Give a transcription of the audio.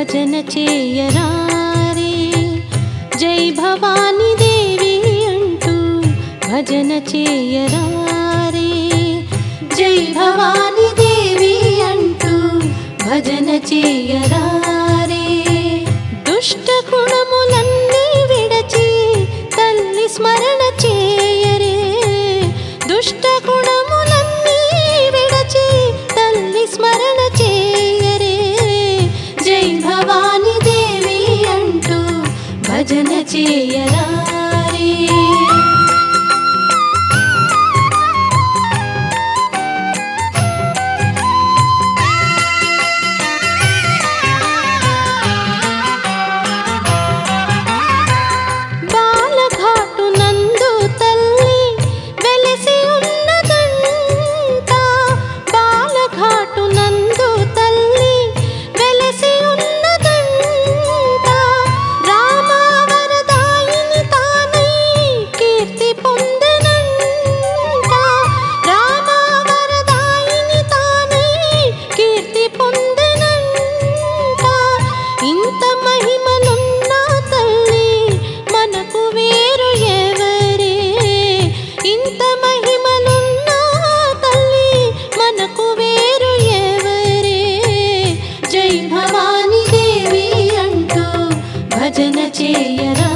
భజన చేయరారే జై భవాని దేవి అంటూ భజన చేయరారే జై భవాని దేవి అంటూ భజన చేయరారే దుష్ట గుణములన్నీ విడచి తల్లి స్మరణ చేయరే దుష్ట గుణములన్నీ విడచి తల్లి స్మరణ చేయరే జై భవాని దేవి అంటూ భజన చేయరారే బాలఘాటు నందు తల్లి వెలసి ఉన్నదంట బాలఘాటు నందు తల్లి వెలసి ఉన్నదంట రామవరదాయిని తానై కీర్తి పొందెనంట రామవరదాయిని తానై కీర్తి పొందెనంట ఇంత మహిమలున్న తల్లి మనకు వేరు ఎవరే ఇంత మహిమలున్న తల్లి మనకు వేరు ఎవరే జై భవాని దేవి అంటూ భజన చేయరా